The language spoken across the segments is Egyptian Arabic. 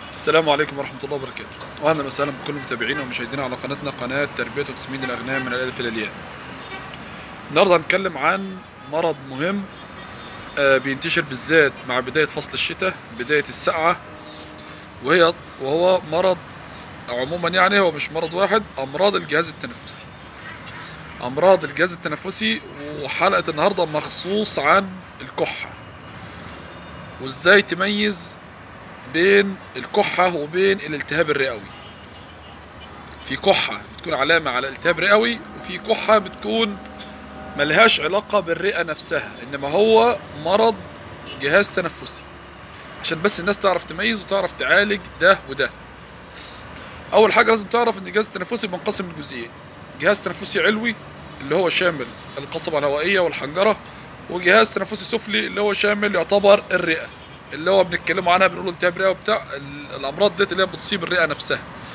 السلام عليكم ورحمة الله وبركاته وأهلا وسهلا بكل متابعينا ومشاهدينا على قناتنا قناة تربية وتسمين الأغنام من الألف إلى الياء النهاردة هنتكلم عن مرض مهم آه، بينتشر بالذات مع بداية فصل الشتاء بداية السقعة وهي وهو مرض عموما يعني هو مش مرض واحد أمراض الجهاز التنفسي أمراض الجهاز التنفسي وحلقة النهاردة مخصوص عن الكحة وازاي تميز بين الكحة وبين الالتهاب الرئوي في كحة بتكون علامة على التهاب رئوي وفي كحة بتكون ملهاش علاقة بالرئة نفسها إنما هو مرض جهاز تنفسي عشان بس الناس تعرف تميز وتعرف تعالج ده وده أول حاجة لازم تعرف إن الجهاز التنفسي بينقسم لجزئين جهاز تنفسي علوي اللي هو شامل القصبة الهوائية والحنجرة وجهاز تنفسي سفلي اللي هو شامل يعتبر الرئة اللي هو بنتكلموا عنها بنقول التهاب رئوي بتاع ال- الامراض ديت اللي هي بتصيب الرئه نفسها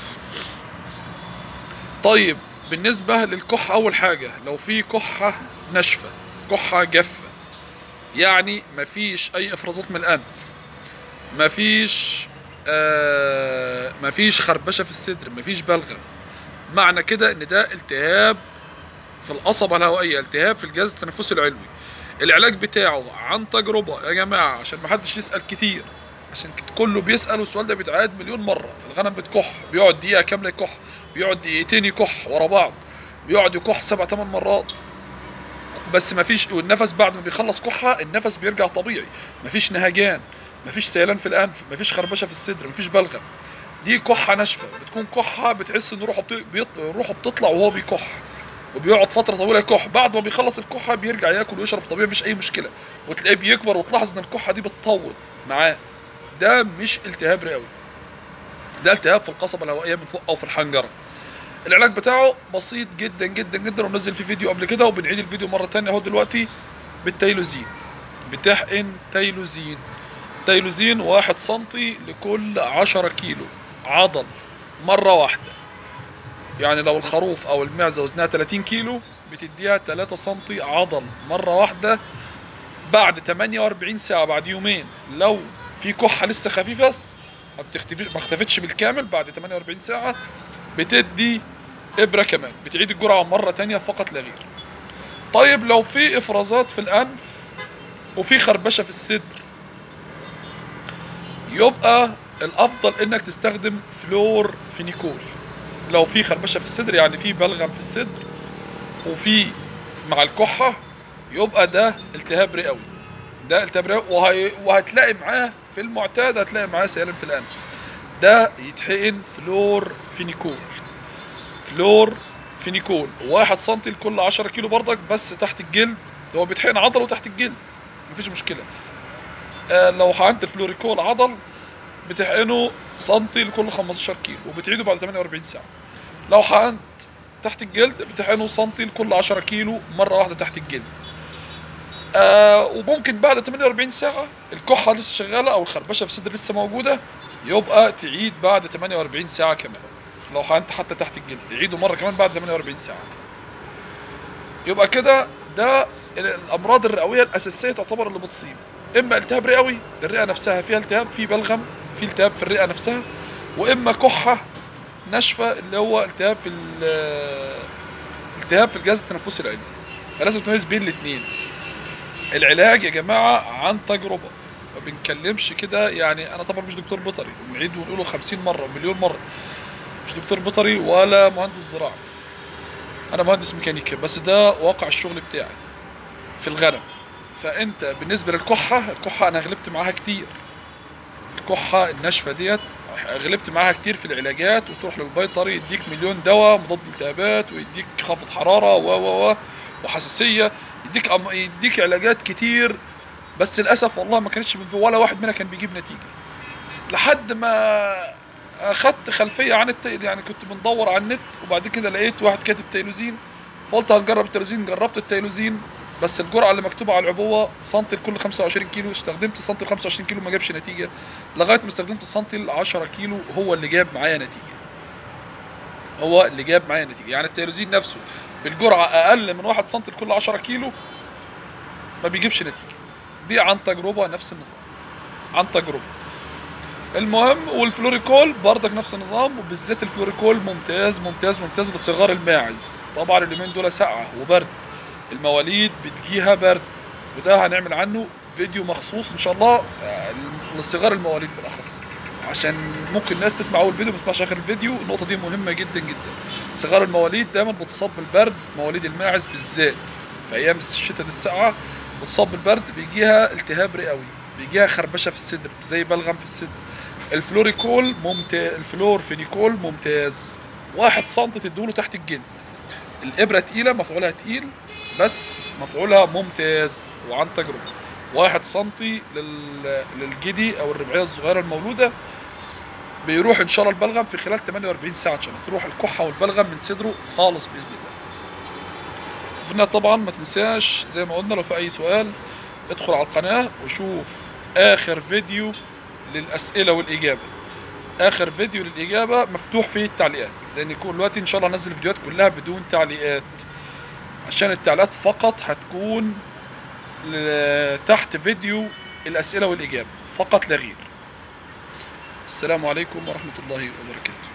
طيب بالنسبه للكحه اول حاجه لو في كحه ناشفه كحه جافه يعني مفيش اي افرازات من الانف مفيش آه مفيش خربشه في الصدر مفيش بلغم معنى كده ان ده التهاب في القصبة الهوائية التهاب في الجهاز التنفسي العلوي العلاج بتاعه عن تجربة يا جماعة عشان محدش يسأل كتير عشان كت- كله بيسأل والسؤال ده بيتعاد مليون مرة الغنم بتكح بيقعد دقيقة كاملة يكح بيقعد دقيقتين يكح ورا بعض بيقعد يكح سبع تمن مرات بس مفيش والنفس بعد ما بيخلص كحة النفس بيرجع طبيعي مفيش نهجان مفيش سيلان في الأنف مفيش خربشة في الصدر مفيش بلغم دي كحة ناشفة بتكون كحة بتحس إن روحه بت... بيط... روحه بتطلع وهو بيكح وبيقعد فتره طويله يكح بعد ما بيخلص الكحه بيرجع ياكل ويشرب طبيعي مفيش اي مشكله وتلاقيه بيكبر وتلاحظ ان الكحه دي بتطول معاه ده مش التهاب رئوي ده التهاب في القصبه الهوائيه من فوق او في الحنجره العلاج بتاعه بسيط جدا جدا جدا ومنزل فيه فيديو قبل كده وبنعيد الفيديو مره تانية اهو دلوقتي بالتيلوزين بتحقن تيلوزين تيلوزين واحد سنتي لكل عشرة كيلو عضل مرة واحدة يعني لو الخروف او المعزه وزنها 30 كيلو بتديها 3 سم عضل مره واحده بعد 48 ساعه بعد يومين لو في كحه لسه خفيفه ما بتختفي ما اختفتش بالكامل بعد 48 ساعه بتدي ابره كمان بتعيد الجرعه مره تانية فقط لا غير طيب لو في افرازات في الانف وفي خربشه في الصدر يبقى الافضل انك تستخدم فلور فينيكول لو في خربشه في الصدر يعني في بلغم في الصدر وفي مع الكحه يبقى ده التهاب رئوي ده التهاب رئوي وهي وهتلاقي معاه في المعتاد هتلاقي معاه سيلان في الانف ده يتحقن فلور فينيكول فلور فينيكول واحد سنتي لكل 10 كيلو بردك بس تحت الجلد هو بيتحقن عضل وتحت الجلد مفيش مشكله آه لو حقنت الفلوريكول عضل بتحقنه سنتي لكل 15 كيلو وبتعيده بعد 48 ساعة لو حقنت تحت الجلد بتحقنه سنتي لكل 10 كيلو مرة واحدة تحت الجلد آه وممكن بعد 48 ساعة الكحة لسه شغالة أو الخربشة في الصدر لسه موجودة يبقى تعيد بعد 48 ساعة كمان لو حقنت حتى تحت الجلد يعيده مرة كمان بعد 48 ساعة يبقى كده ده الأمراض الرئوية الأساسية تعتبر اللي بتصيب إما التهاب رئوي الرئة نفسها فيها التهاب في بلغم في التهاب في الرئه نفسها واما كحه ناشفه اللي هو التهاب في ال- التهاب في الجهاز التنفسي العلوي فلازم تميز بين الاثنين العلاج يا جماعه عن تجربه ما بنتكلمش كده يعني انا طبعا مش دكتور بيطري بنعيد ونقوله 50 مره مليون مره مش دكتور بيطري ولا مهندس زراعه انا مهندس ميكانيكا بس ده واقع الشغل بتاعي في الغنم فانت بالنسبه للكحه الكحه انا غلبت معاها كتير الكحه الناشفه ديت غلبت معاها كتير في العلاجات وتروح للبيطري يديك مليون دواء مضاد التهابات ويديك خفض حراره و و و وحساسيه يديك أم... يديك علاجات كتير بس للاسف والله ما كانتش من ولا واحد منها كان بيجيب نتيجه لحد ما اخدت خلفيه عن التيل يعني كنت بندور على النت وبعد كده لقيت واحد كاتب تيلوزين فقلت هنجرب التيلوزين جربت التيلوزين بس الجرعه اللي مكتوبه على العبوه سنتي لكل 25 كيلو استخدمت سنتي ل 25 كيلو ما جابش نتيجه لغايه ما استخدمت سنتي ل 10 كيلو هو اللي جاب معايا نتيجه هو اللي جاب معايا نتيجه يعني التيروزين نفسه بالجرعه اقل من 1 سنتي لكل 10 كيلو ما بيجيبش نتيجه دي عن تجربه نفس النظام عن تجربه المهم والفلوريكول برضك نفس النظام وبالذات الفلوريكول ممتاز ممتاز ممتاز لصغار الماعز طبعا اليومين دول سقعه وبرد المواليد بتجيها برد وده هنعمل عنه فيديو مخصوص ان شاء الله آه، لصغار المواليد بالاخص عشان ممكن الناس تسمع اول فيديو ما تسمعش اخر الفيديو النقطه دي مهمه جدا جدا صغار المواليد دايما بتصاب بالبرد مواليد الماعز بالذات في ايام الشتاء دي الساقعه بتصاب بالبرد بيجيها التهاب رئوي بيجيها خربشه في الصدر زي بلغم في الصدر الفلوريكول ممتاز الفلور فينيكول ممتاز واحد سم تدوله تحت الجلد الابره تقيله مفعولها تقيل بس مفعولها ممتاز وعن تجربه واحد سنتي لل... للجدي او الربعيه الصغيره المولوده بيروح ان شاء الله البلغم في خلال 48 ساعه ان شاء الله تروح الكحه والبلغم من صدره خالص باذن الله وفي النهايه طبعا ما تنساش زي ما قلنا لو في اي سؤال ادخل على القناه وشوف اخر فيديو للاسئله والاجابه اخر فيديو للاجابه مفتوح فيه التعليقات لان كل دلوقتي ان شاء الله هنزل الفيديوهات كلها بدون تعليقات عشان التعليقات فقط هتكون ل- تحت فيديو الاسئله والاجابه فقط لا غير السلام عليكم ورحمه الله وبركاته